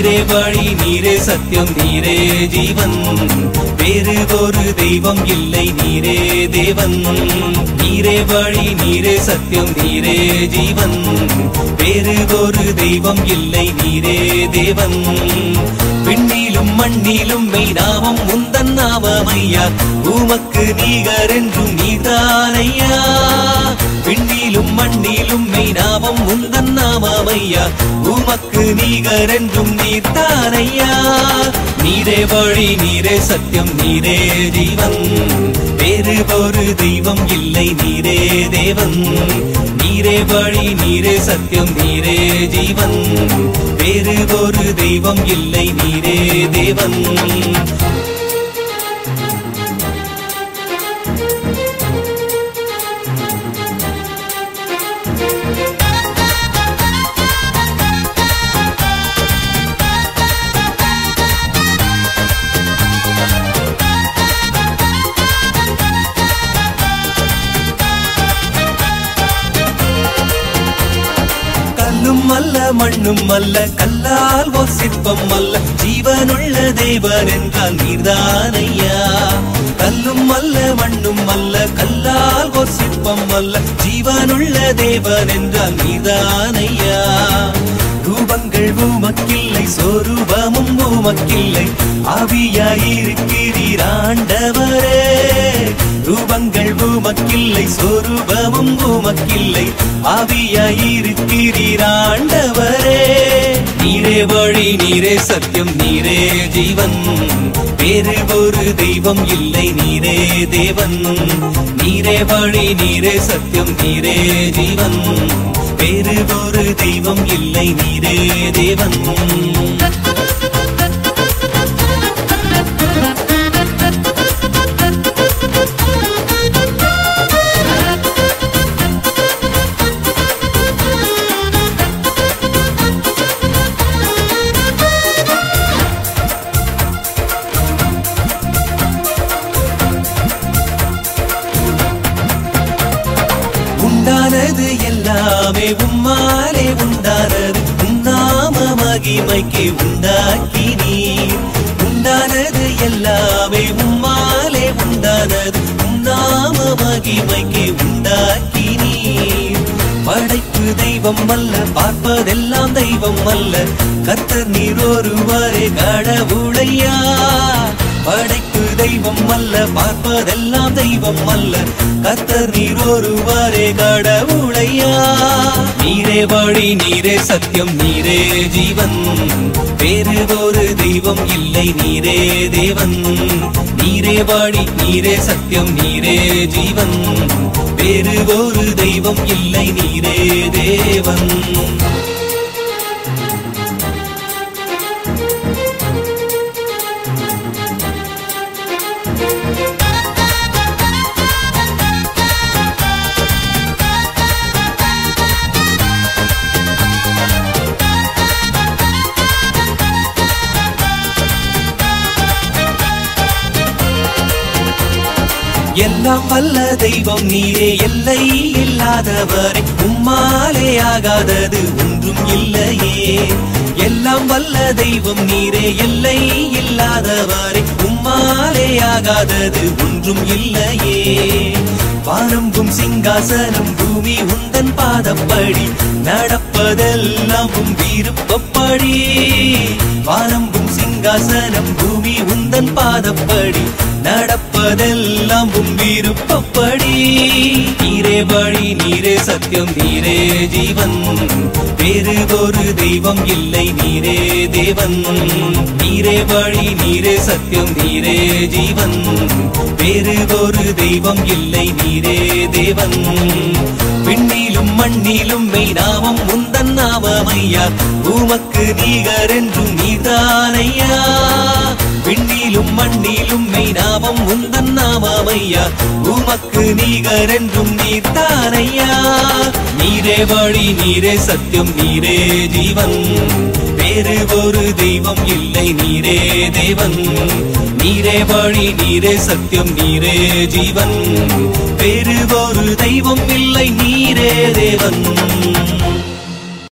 நீரே வழி நீரே சத்தியம் நீரே ஜீவன் வேறு ஒரு தெய்வம் இல்லை நீரே தேவன் நீரே வழி நீரே சத்தியம் நீரே ஜீவன் வேறு ஒரு தெய்வம் இல்லை நீரே தேவன் விண்ணிலும் மண்ணிலும் மெய்நாமம் உந்தன் நாமமையா உமக்கு நீகர் என்றும் நீதானையா விண்ணிலும் மண்ணிலும் மெய்நாமம் உந்தன் நாமமையா உமக்கு நீகர் என்றும் நீதானையா நீரே வழி நீரே சத்தியம் நீரே ஜீவன் வேறு ஒரு தெய்வம் இல்லை நீரே தேவன் நீரே வழி நீரே சத்தியம் நீரே ஜீவன் வேறு ஒரு தெய்வம் இல்லை நீரே தேவன் கல்லும் அல்ல மண்ணும் அல்ல கல்லால் ஓர் சிற்பம் அல்ல ஜீவனுள்ள தேவன் என்றால் நீர்தானையா கல்லும் அல்ல மண்ணும் அல்ல கல்லால் ஓர் சிற்பம் அல்ல ஜீவனுள்ள தேவன் என்றால் நீர்தானையா ரூபங்கள் உமக்கில்லை சொரூபமும் உமக்கில்லை ஆவியாயிருக்கிறீர் ஆண்டவரே ரூபங்கள் உமக்கில்லை சொரூபமும் உமக்கில்லை ஆவியாயிருக்கிறீர் ஆண்டவரே நீரே வழி நீரே சத்தியம் நீரே ஜீவன் வேறு ஒரு தெய்வம் இல்லை நீரே தேவன் நீரே வழி நீரே சத்தியம் நீரே ஜீவன் வேறு ஒரு தெய்வம் இல்லை நீரே தேவன் உண்டானது எல்லாமே உம்மாலே உண்டானது உன்னாம மகிமைக்கு உண்டாக்கி நீர் உண்டானது எல்லாமே உம்மாலே உண்டானது உன்னாம மகிமைக்கு உண்டாக்கி நீர் படைப்பு தெய்வம் அல்ல பார்ப்பதெல்லாம் தெய்வம் அல்ல கர்த்தர் நீர் ஒருவரே கடவுளையா படைப்பு தெய்வம் அல்ல பார்ப்பதெல்லாம் தெய்வம் அல்ல கர்த்தர் நீர் ஒருவரே கடவுளையா நீரே வழி நீரே சத்தியம் நீரே ஜீவன் வேறு ஒரு தெய்வம் இல்லை நீரே தேவன் நீரே வழி நீரே சத்தியம் நீரே ஜீவன் வேறு ஒரு தெய்வம் இல்லை நீரே தேவன் எல்லாம் வல்ல தெய்வம் நீரே எல்லை இல்லாதவரை உம்மாலே ஆகாதது ஒன்றும் இல்லையே எல்லாம் வல்ல தெய்வம் நீரே எல்லை இல்லாதவரை உம்மாலே ஆகாதது ஒன்றும் இல்லையே வானம்பும் சிங்காசனம் பூமி உந்தன் பாதப்படி நடப்பதெல்லாம் உம் விருப்பப்படி வானம்பும் சிங்காசனம் பூமி உந்தன் பாதப்படி நடப்பதெல்லாம் உம் விருப்பப்படி நீரே வழி நீரே சத்தியம் நீரே ஜீவன் வேறு ஒரு தெய்வம் இல்லை நீரே தேவன் நீரே வழி நீரே சத்தியம் நீரே ஜீவன் வேறு ஒரு தெய்வம் இல்லை நீரே தேவன் விண்ணிலும் மண்ணிலும் மெய்நாமம் உந்தன் நாமமையா உமக்கு நீகர் என்றும் நீதானையா விண்ணிலும் மண்ணிலும் மெய்நாமம் உந்தன் நாமமையா உமக்கு நீகர் என்றும் நீதானையா நீரே வழி நீரே சத்தியம் நீரே ஜீவன் வேறு ஒரு தெய்வம் இல்லை நீரே தேவன் நீரே வழி நீரே சத்தியம் நீரே ஜீவன் வேறு ஒரு தெய்வம் இல்லை நீரே தேவன்